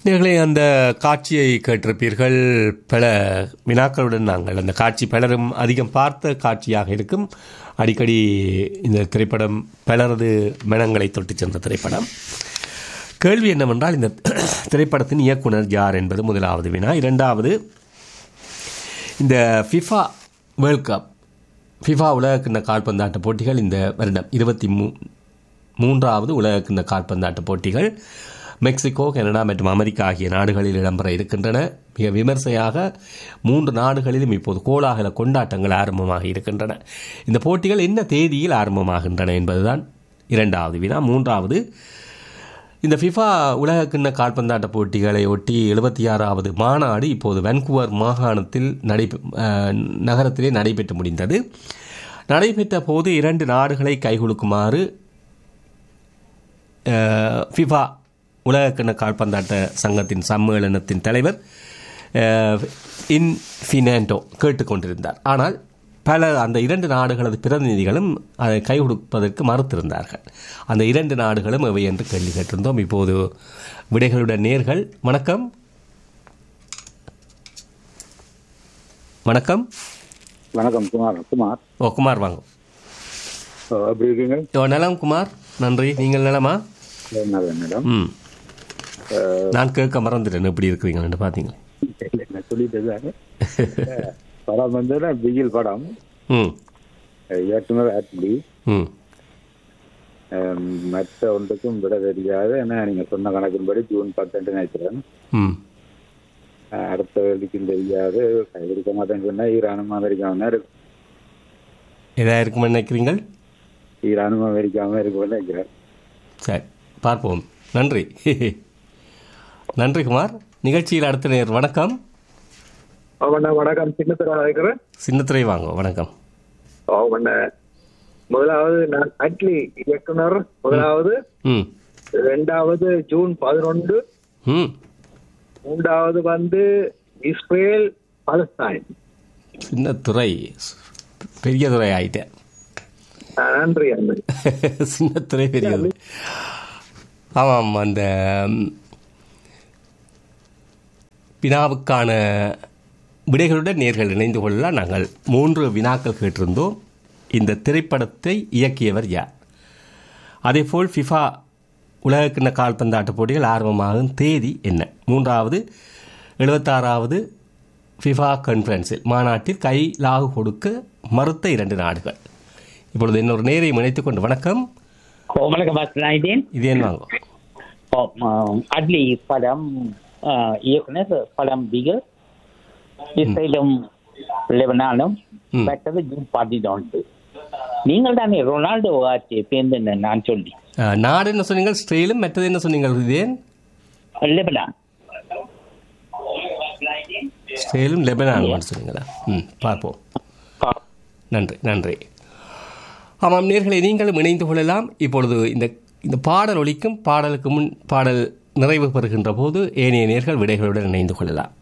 நீங்களே அந்த காட்சியை கேட்டிருப்பீர்கள் பல வினாக்களுடன் நாங்கள் அந்த காட்சி பலரும் அதிகம் பார்த்த காட்சியாக இருக்கும் அடிக்கடி இந்த திரைப்படம் பலரது மனங்களை தொட்டு சென்ற திரைப்படம் கேள்வி என்னவென்றால் இந்த திரைப்படத்தின் இயக்குனர் யார் என்பது முதலாவது வினா இரண்டாவது இந்த ஃபிஃபா வேர்ல்ட் கப் ஃபிஃபா உலகக்கிண்ண கால்பந்தாட்ட போட்டிகள் இந்த வருடம் இருபத்தி மூ மூன்றாவது உலகக்கிண்ண கால்பந்தாட்ட போட்டிகள் மெக்சிகோ கனடா மற்றும் அமெரிக்கா ஆகிய நாடுகளில் இடம்பெற இருக்கின்றன மிக விமர்சையாக மூன்று நாடுகளிலும் இப்போது கோலாகல கொண்டாட்டங்கள் ஆரம்பமாக இருக்கின்றன இந்த போட்டிகள் என்ன தேதியில் ஆரம்பமாகின்றன என்பதுதான் இரண்டாவது வினா மூன்றாவது இந்த ஃபிஃபா உலகக்கிண்ண கால்பந்தாட்ட போட்டிகளை ஒட்டி எழுபத்தி ஆறாவது மாநாடு இப்போது வான்கூவர் மாகாணத்தில் நடை நகரத்திலே நடைபெற்று முடிந்தது நடைபெற்ற போது இரண்டு நாடுகளை கைகுலுக்குமாறு ஃபிஃபா உலகக்கிண்ண கால்பந்தாட்ட சங்கத்தின் சம்மேளனத்தின் தலைவர் இன்ஃபினாண்டோ கேட்டுக்கொண்டிருந்தார் ஆனால் பல அந்த இரண்டு நாடுகளது பிரதிநிதிகளும் அதை கை கொடுப்பதற்கு மறுத்திருந்தார்கள் அந்த இரண்டு நாடுகளும் எவை என்று கேள்வி கேட்டிருந்தோம் இப்போது விடைகளுடன் நேர்கள் வணக்கம் வணக்கம் வணக்கம் குமார் குமார் ஓ குமார் வாங்க ஓ, எப்படி இருக்கீங்க ஓ நலம் குமார் நன்றி நீங்கள் நலமா நல்ல மேடம் ம் நான் கேட்க மறந்துட்டேன் எப்படி இருக்கிறீங்கன்னு பார்த்தீங்களா நான் சொல்லிட்டு படம் வந்து பிகில் படம் ம் இயக்குனர் ஆட்லி ம் அஹ், மற்ற ஒன்றுக்கும் விட தெரியாது ஏன்னா நீங்க சொன்ன கணக்கின்படி ஜூன் பத்தெண்டு நினைக்கிறேன் ம் அஹ், அடுத்த வேலைக்கும் தெரியாது கைவிடிக்க மாட்டேன்னு சொன்னா ஈரானும் அமெரிக்காவும் தான் இருக்கும் எதா இருக்குமென்னு நினைக்கிறீங்கள் ஈரானும் அமெரிக்காவும் இருக்கும் நினைக்கிறேன் சரி பார்ப்போம் நன்றி நன்றி குமார் நிகழ்ச்சியில் அடுத்த நேர் வணக்கம் அவன வணக்கம் சின்னத்தரா இருக்கிறேன் சின்னத்துறை வாங்க வணக்கம் அவன முதலாவது நான் அட்லி இயக்குனர் முதலாவது ம் ரெண்டாவது ஜூன் பதினொன்று ம் மூன்றாவது வந்து இஸ்ரேல் பாலஸ்தீன் சின்னத்துறை பெரிய துறை ஆயிட்டேன் அஹ் நன்றி நன்றி சின்னத்துறை பெரிய துறை ஆமாம் அந்த ம், வினாவுக்கான விடைகளுடன் நேர்கள் இணைந்து கொள்ளலாம் நாங்கள் மூன்று வினாக்கள் கேட்டிருந்தோம் இந்த திரைப்படத்தை இயக்கியவர் யார் அதேபோல் ஃபிஃபா உலகக்கிண்ண கால்பந்தாட்ட போட்டிகள் ஆரம்பமாகும் தேதி என்ன மூன்றாவது எழுபத்தாறாவது ஃபிஃபா கான்ஃபரன்ஸில் மாநாட்டில் கை லாகு கொடுக்க மறுத்த இரண்டு நாடுகள் இப்பொழுது இன்னொரு நேரை இணைத்துக் கொண்டு வணக்கம் ஓ வணக்கம் பாஸ்டர் இது என்ன வாங்கும் அட்லி படம் ஆ, இயக்குனர் படம் பிகல் இஸ்ரேலும் லெபனானும் ம். மற்றது ஜூன் பதினொன்று நீங்கள் தானே ரொனால்டோ ஆட்சி பேருந்து நான் சொல்லி அஹ், நாடு என்ன சொன்னீங்க ஸ்ட்ரெயிலும் மற்றது என்ன சொன்னீங்க இதேன் லெபனான் ஸ்ட்ரெயிலும் லெபனான் சொன்னீங்களா ம் பார்ப்போம் நன்றி நன்றி ஆமாம் நேர்களை நீங்களும் இணைந்து கொள்ளலாம் இப்பொழுது இந்த இந்த பாடல் ஒலிக்கும் பாடலுக்கு முன் பாடல் நிறைவு பெறுகின்ற போது ஏனைய நேர்கள் விடைகளுடன் இணைந்து கொள்ளலாம்